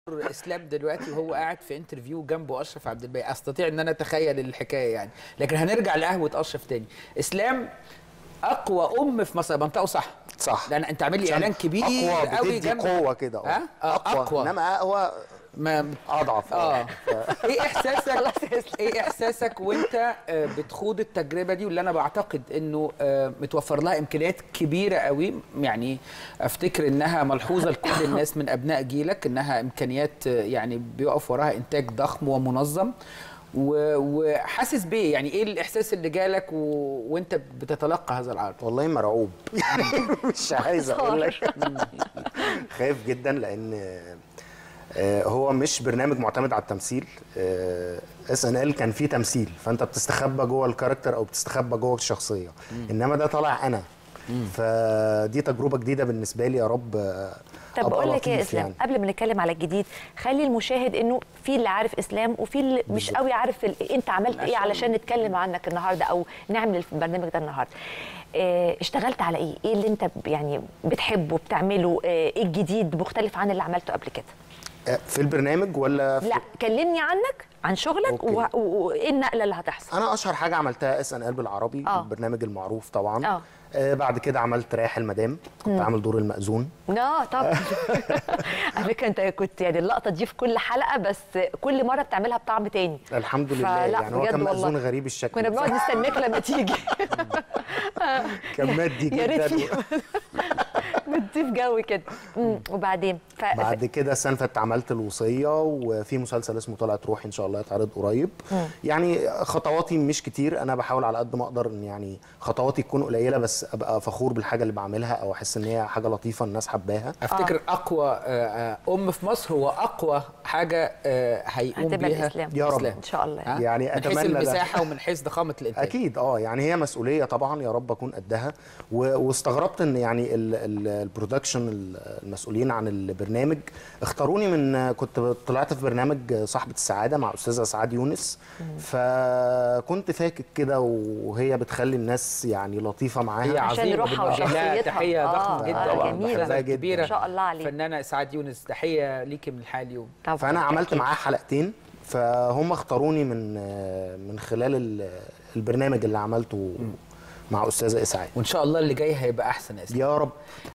اسلام دلوقتي وهو قاعد في انترفيو جنبه اشرف عبد الباقي استطيع ان انا اتخيل الحكايه يعني لكن هنرجع لقهوه اشرف تاني اسلام اقوى ام في مصر منطقه صح صح لان انت عامل لي عشان اعلان كبير اقوى قوي بتدي جنب قوه كده ها؟ آه، أقوى. انما هو ما اضعف اه ايه احساسك ايه احساسك وانت آه، بتخوض التجربه دي واللي انا بعتقد انه آه، متوفر لها امكانيات كبيره قوي يعني افتكر انها ملحوظه لكل الناس من ابناء جيلك انها امكانيات آه، يعني بيقف وراها انتاج ضخم ومنظم و- وحاسس بايه يعني ايه الاحساس اللي جالك و... وانت بتتلقى هذا العرض والله مرعوب يعني مش عايز اقول لك خايف جدا لان آه، هو مش برنامج معتمد على التمثيل اس ان ال كان فيه تمثيل فانت بتستخبى جوه الكاركتر او بتستخبى جوه الشخصيه انما ده طالع انا فدي تجربه جديده بالنسبه لي يا رب آه، طب أبقى بقول لك ايه يا لطيف اسلام يعني. قبل ما نتكلم على الجديد خلي المشاهد انه في اللي عارف اسلام وفي اللي مش قوي عارف ال... انت عملت ايه علشان نتكلم عنك النهارده او نعمل البرنامج ده النهارده اه اشتغلت على ايه ايه اللي انت ب- يعني بتحبه بتعمله اه ايه الجديد مختلف عن اللي عملته قبل كده آه، في البرنامج ولا في لا كلمني عنك عن شغلك أوكي. و- و- وايه النقله اللي هتحصل انا اشهر حاجه عملتها اس ان ال بالعربي آه. البرنامج المعروف طبعا آه. آه بعد كده عملت رايح المدام كنت عامل دور المأذون اه طبعا على فكره انت كنت يعني اللقطه دي في كل حلقه بس كل مره بتعملها بطعم تاني الحمد لله فلا يعني هو بجد كان مأذون والله. غريب الشكل كنا بنقعد نستناك لما تيجي كان مادي يا ريت جدا في بتضيف جو كده مم، وبعدين ف... بعد كده السنه اللي فاتت عملت الوصيه وفي مسلسل اسمه طلعت روحي ان شاء الله يتعرض قريب يعني خطواتي مش كتير انا بحاول على قد ما اقدر ان يعني خطواتي تكون قليله بس ابقى فخور بالحاجه اللي بعملها او احس ان هي حاجه لطيفه الناس حباها افتكر اقوى آه، آه، ام في مصر هو اقوى حاجه آه، هيقوم هتبقى بيها الإسلام. يا رب. الإسلام. ان شاء الله ها؟ يعني من حيث أتمنى ده. المساحه ومن حيث ضخامه الانتاج اكيد اه يعني هي مسؤوليه طبعا يا رب اكون قدها و- واستغربت ان يعني ال- ال- البرودكشن ال- المسؤولين عن البرنامج اختاروني من كنت طلعت في برنامج صاحبه السعاده مع استاذه سعاد يونس فكنت فاكك كده وهي بتخلي الناس يعني لطيفه هي معاها عشان عظيمه روحها بنوجه لها وشخصيتها. تحيه آه، ضخمه آه، جدا طبعاً، جميله بحبها جداً. كبيره ما شاء الله عليك. فنانه سعاد يونس تحيه ليكي من الحال اليوم طبعا فانا عملت أكيد. معاها حلقتين فهم اختاروني من من خلال ال- البرنامج اللي عملته مع استاذه اسعاد وان شاء الله اللي جاي هيبقى احسن يا اسلام يا رب